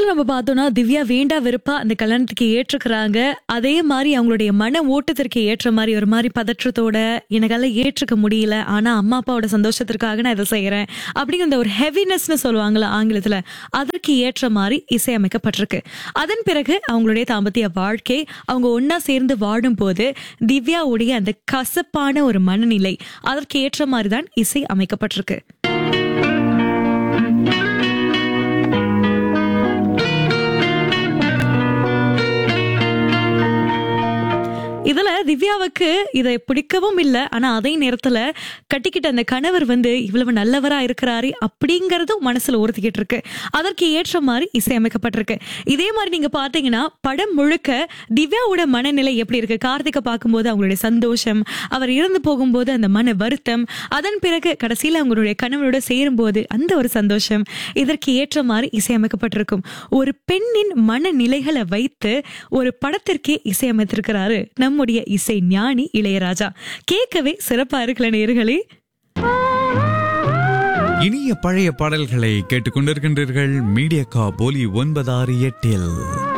நம்ம பார்த்தோம்னா திவ்யா வேண்டா வெறுப்பா அந்த கல்யாணத்துக்கு ஏற்றுக்கிறாங்க அதே மாதிரி அவங்களுடைய மன ஓட்டத்திற்கு ஏற்ற மாதிரி ஒரு மாதிரி பதற்றத்தோட எனக்கால ஏற்றுக்க முடியல ஆனா அம்மா அப்பாவோட சந்தோஷத்திற்காக நான் இதை செய்யறேன் அப்படிங்கிற ஒரு ஹெவினஸ்னு சொல்லுவாங்கல்ல ஆங்கிலத்துல அதற்கு ஏற்ற மாதிரி இசையமைக்கப்பட்டிருக்கு அதன் பிறகு அவங்களுடைய தாம்பத்திய வாழ்க்கை அவங்க ஒன்னா சேர்ந்து வாடும் போது திவ்யாவுடைய அந்த கசப்பான ஒரு மனநிலை அதற்கு ஏற்ற மாதிரி தான் இசை அமைக்கப்பட்டிருக்கு இதுல திவ்யாவுக்கு இதை பிடிக்கவும் இல்லை ஆனா அதே நேரத்துல கட்டிக்கிட்ட அந்த கணவர் வந்து இவ்வளவு நல்லவரா இருக்கிறாரு அப்படிங்கறதும் மனசுல உறுத்திக்கிட்டு இருக்கு அதற்கு ஏற்ற மாதிரி இசையமைக்கப்பட்டிருக்கு இதே மாதிரி நீங்க பாத்தீங்கன்னா படம் முழுக்க திவ்யாவோட மனநிலை எப்படி இருக்கு கார்த்திகை பார்க்கும்போது அவங்களுடைய சந்தோஷம் அவர் இறந்து போகும்போது அந்த மன வருத்தம் அதன் பிறகு கடைசியில அவங்களுடைய கணவரோட சேரும்போது அந்த ஒரு சந்தோஷம் இதற்கு ஏற்ற மாதிரி இசையமைக்கப்பட்டிருக்கும் ஒரு பெண்ணின் மனநிலைகளை வைத்து ஒரு படத்திற்கே இசையமைத்திருக்கிறாரு நம்முடைய இசை ஞானி இளையராஜா கேட்கவே சிறப்பா இருக்கல நேர்களே இனிய பழைய பாடல்களை கேட்டுக்கொண்டிருக்கின்றீர்கள் மீடியா கா போலி ஒன்பதாறு எட்டில்